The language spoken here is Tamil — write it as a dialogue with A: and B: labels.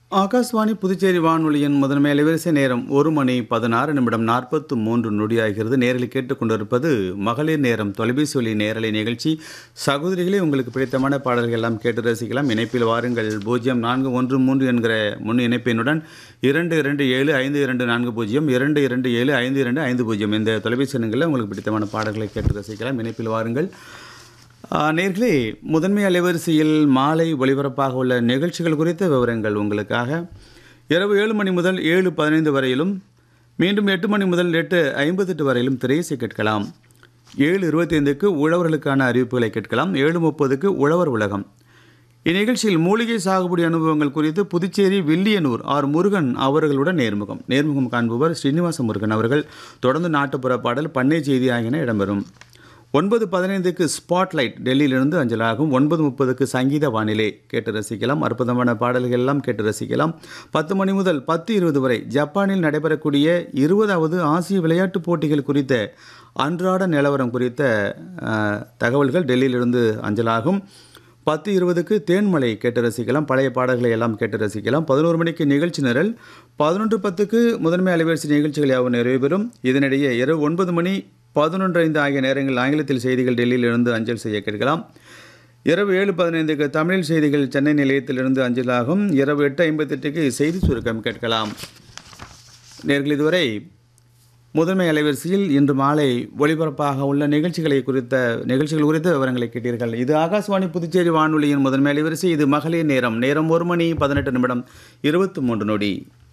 A: ஆகாஷ்வாணி புதுச்சேரி வானொலியின் முதன்மை அலைவரிசை நேரம் ஒரு மணி பதினாறு நிமிடம் நாற்பத்து மூன்று நொடியாகிறது நேரில் கேட்டுக்கொண்டிருப்பது மகளிர் நேரம் தொலைபேசி ஒலி நேரலை நிகழ்ச்சி சகோதரிகளே உங்களுக்கு பிடித்தமான பாடல்கள் எல்லாம் கேட்டு ரசிக்கலாம் இணைப்பில் வாருங்கள் பூஜ்ஜியம் நான்கு ஒன்று மூன்று என்கிற முன் இணைப்பினுடன் இரண்டு இரண்டு ஏழு ஐந்து இரண்டு நான்கு பூஜ்ஜியம் இரண்டு இரண்டு ஏழு ஐந்து இரண்டு ஐந்து பூஜ்ஜியம் இந்த தொலைபேசி எண்களில் உங்களுக்கு பிடித்தமான பாடல்களை கேட்டு ரசிக்கலாம் இணைப்பில் வாருங்கள் ஆ, நேர்களே முதன்மை அலைவரிசையில் மாலை ஒளிபரப்பாக உள்ள நிகழ்ச்சிகள் குறித்த விவரங்கள் உங்களுக்காக இரவு ஏழு மணி முதல் ஏழு பதினைந்து வரையிலும் மீண்டும் எட்டு மணி முதல் எட்டு ஐம்பத்தெட்டு வரையிலும் திரையிசை கேட்கலாம் ஏழு இருபத்தைந்துக்கு உழவர்களுக்கான அறிவிப்புகளை கேட்கலாம் ஏழு முப்பதுக்கு உழவர் உலகம் இந்நிகழ்ச்சியில் மூலிகை சாகுபடி அனுபவங்கள் குறித்து புதுச்சேரி வில்லியனூர் ஆர் முருகன் அவர்களுடன் நேர்முகம் நேர்முகம் காண்பவர் ஸ்ரீனிவாச முருகன் அவர்கள் தொடர்ந்து நாட்டுப்புற பாடல் பண்ணை செய்தி ஆகியன இடம்பெறும் ஒன்பது பதினைந்துக்கு ஸ்பாட்லைட் டெல்லியிலிருந்து அஞ்சலாகும் ஒன்பது முப்பதுக்கு சங்கீத வானிலை கேட்டு ரசிக்கலாம் அற்புதமான பாடல்கள் எல்லாம் கேட்டு ரசிக்கலாம் பத்து மணி முதல் பத்து இருபது வரை ஜப்பானில் நடைபெறக்கூடிய இருபதாவது ஆசிய விளையாட்டுப் போட்டிகள் குறித்த அன்றாட நிலவரம் குறித்த அஹ், தகவல்கள் டெல்லியிலிருந்து அஞ்சலாகும் பத்து இருபதுக்கு தேன்மலை கேட்டு ரசிக்கலாம் பழைய பாடல்களை எல்லாம் கேட்டு ரசிக்கலாம் பதினோரு மணிக்கு நிகழ்ச்சி நிரல் பதினொன்று பத்துக்கு முதன்மை அலைவரிசை நிகழ்ச்சிகள் யாவும் நிறைவு பெறும் இதனிடையே இரவு ஒன்பது மணி பதினொன்று ஐந்து ஆகிய நேரங்களில் ஆங்கிலத்தில் செய்திகள் டெல்லியிலிருந்து அஞ்சல் செய்ய கேட்கலாம் இரவு ஏழு பதினைந்துக்கு தமிழில் செய்திகள் சென்னை நிலையத்திலிருந்து அஞ்சலாகும் இரவு எட்டு ஐம்பத்தெட்டுக்கு செய்தி சுருக்கம் கேட்கலாம் நேர்கள் இதுவரை முதன்மை அலைவரிசையில் இன்று மாலை ஒளிபரப்பாக உள்ள நிகழ்ச்சிகளை குறித்த நிகழ்ச்சிகள் குறித்த விவரங்களை கேட்டீர்கள் இது ஆகாஷ்வாணி புதுச்சேரி வானொலியின் முதன்மை அலைவரிசை இது மகளிர் நேரம் நேரம் ஒரு மணி பதினெட்டு நிமிடம் இருபத்தி மூன்று நொடி